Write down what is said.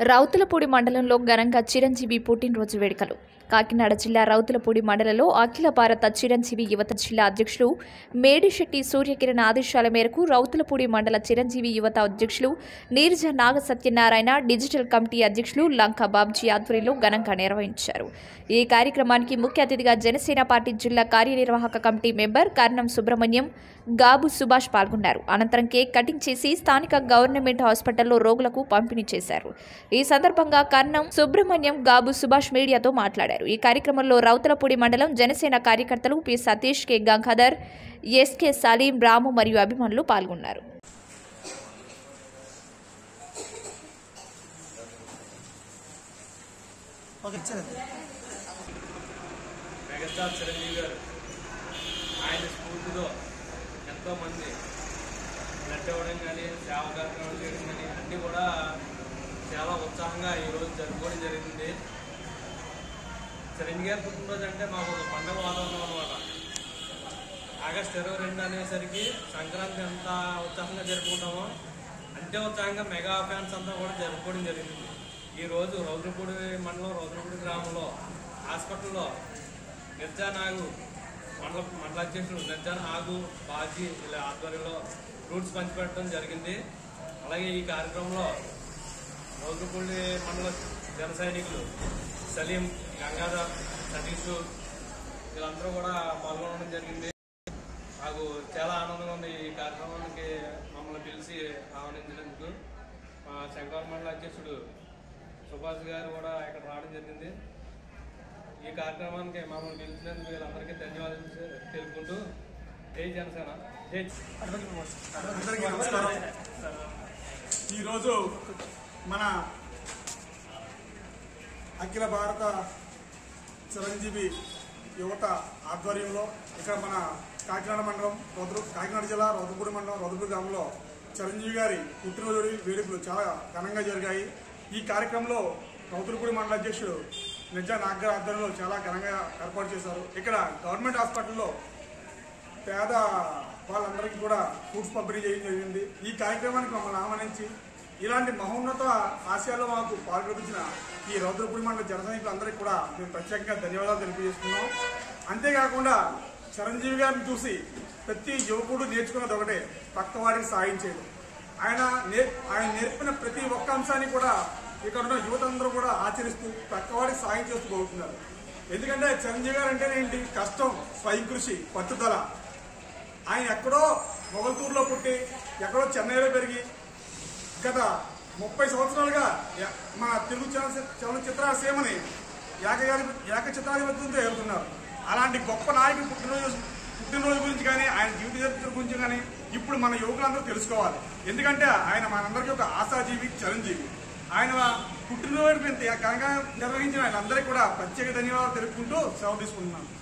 రౌతులపూడి మండలంలో ఘనంగా చిరంజీవి పుట్టినరోజు వేడుకలు కాకినాడ జిల్లా రౌతులపూడి మండలంలో అఖిల భారత చిరంజీవి యువత జిల్లా అధ్యక్షులు మేడిశెట్టి సూర్యకిరణ్ ఆదేశాల మేరకు రౌతులపూడి మండల చిరంజీవి యువత అధ్యక్షులు నీరజ నాగ సత్యనారాయణ డిజిటల్ కమిటీ అధ్యక్షులు లంకా బాబ్జీ ఆధ్వర్యంలో ఘనంగా నిర్వహించారు ఈ కార్యక్రమానికి ముఖ్య అతిథిగా జనసేన పార్టీ జిల్లా కార్యనిర్వాహక కమిటీ మెంబర్ కర్ణం సుబ్రహ్మణ్యం గాబు సుభాష్ పాల్గొన్నారు అనంతరం కేక్ కటింగ్ చేసి స్థానిక గవర్నమెంట్ హాస్పిటల్లో రోగులకు పంపిణీ చేశారు ఈ సందర్భంగా కర్ణం సుబ్రహ్మణ్యం గాబు సుభాష్ మీడియాతో మాట్లాడారు ఈ కార్యక్రమంలో రౌతలపూడి మండలం జనసేన కార్యకర్తలు P Satish K Gangadhar SK Saleem Ramu మరియు అభిమానులు పాల్గొన్నారు ఓకే ఇచ్చారు మెగాస్టార్ చిరంజీవి గారు ఆయన స్ఫూర్తితో ఎంతోమంది బ్లడ్ ఇవ్వడం కానీ సేవ కార్యక్రమాలు చేయడం కానీ అన్నీ కూడా చాలా ఉత్సాహంగా ఈరోజు జరుపుకోవడం జరిగింది చిరంజీవి గారి పుట్టినరోజు అంటే మాకు ఒక పండగ వాతావరణం అనమాట ఆగస్ట్ ఇరవై రెండు అనేసరికి సంక్రాంతి ఎంత ఉత్సాహంగా జరుపుకుంటామో అంతే ఉత్సాహంగా మెగా ఫ్యాన్స్ అంతా కూడా జరుపుకోవడం జరిగింది ఈ రోజు రౌద్రపూడి మండలం రౌద్రపూడి గ్రామంలో హాస్పిటల్లో నిర్జా నాగు మండల మండల అధ్యక్షుడు నిర్జా నాగు బాజీ ఇలా ఆధ్వర్యంలో ఫ్రూట్స్ పంచిపెట్టడం జరిగింది అలాగే ఈ కార్యక్రమంలో రౌద్రపూడి మండల జన సైనికులు సలీం గంగాధర్ సతీష్ వీళ్ళందరూ కూడా పాల్గొనడం జరిగింది నాకు చాలా ఆనందంగా ఉంది ఈ కార్యక్రమానికి మమ్మల్ని పిలిచి ఆహ్వానించినందుకు మా శంకర మండల అధ్యక్షుడు సుభాష్ గారు కూడా ఇక్కడ రావడం జరిగింది ఈ కార్యక్రమానికి మమ్మల్ని పిలిచినందుకు వీళ్ళందరికీ ధన్యవాదాలు తెలుపుకుంటూ జై జనసేన జై అందరికీ నమస్కారం ఈరోజు మన అఖిల భారత చిరంజీవి యువత ఆధ్వర్యంలో ఇక్కడ మన కాకినాడ మండలం రౌద్రు కాకినాడ జిల్లా రౌద్రపూడి మండలం రౌద్రపూడి గ్రామంలో చిరంజీవి గారి పుట్టినరోజు వేడుకలు చాలా ఘనంగా జరిగాయి ఈ కార్యక్రమంలో రౌతులపూడి మండల అధ్యక్షుడు నిజా నాగర్ ఆధ్వర్యంలో చాలా ఘనంగా ఏర్పాటు చేశారు ఇక్కడ గవర్నమెంట్ హాస్పిటల్లో పేద వాళ్ళందరికీ కూడా ఫుడ్స్ పంపిణీ చేయడం జరిగింది ఈ కార్యక్రమానికి మమ్మల్ని ఆహ్వానించి ఇలాంటి మహోన్నత ఆశయాల్లో మాకు పాల్గొనిపించిన ఈ రౌద్రపూడి మండల జన సైనికులందరికీ కూడా మేము ప్రత్యేకంగా ధన్యవాదాలు తెలియజేస్తున్నాం అంతేకాకుండా చిరంజీవి గారిని చూసి ప్రతి యువకుడు నేర్చుకున్నది ఒకటే పక్కవాడికి సాయం చేయడం ఆయన నే ఆయన నేర్పిన ప్రతి ఒక్క అంశాన్ని కూడా ఇక్కడ ఉన్న యువత అందరూ కూడా ఆచరిస్తూ పక్కవాడికి సాయం చేస్తూ పోతున్నారు ఎందుకంటే చిరంజీవి గారు అంటేనే ఏంటి కష్టం స్వయం కృషి పట్టుదల ఆయన ఎక్కడో మొగల్తూరులో పుట్టి ఎక్కడో చెన్నైలో పెరిగి గత ముప్పై సంవత్సరాలుగా య- మన తెలుగు చలన చలనచిత్ర సీమని ఏకగారి ఏక చిత్రాధిపత్యంతో వెళ్తున్నారు అలాంటి గొప్ప నాయకుడు పుట్టినరోజు పుట్టినరోజు గురించి కానీ ఆయన జీవిత చరిత్ర గురించి కానీ ఇప్పుడు మన యువకులందరూ తెలుసుకోవాలి ఎందుకంటే ఆయన మనందరికీ ఒక ఆశాజీవి చిరంజీవి ఆయన పుట్టినరోజు ఇంత ఘనంగా నిర్వహించిన ఆయన అందరికీ కూడా ప్రత్యేక ధన్యవాదాలు తెలుపుకుంటూ సెలవు తీసుకుంటున్నాను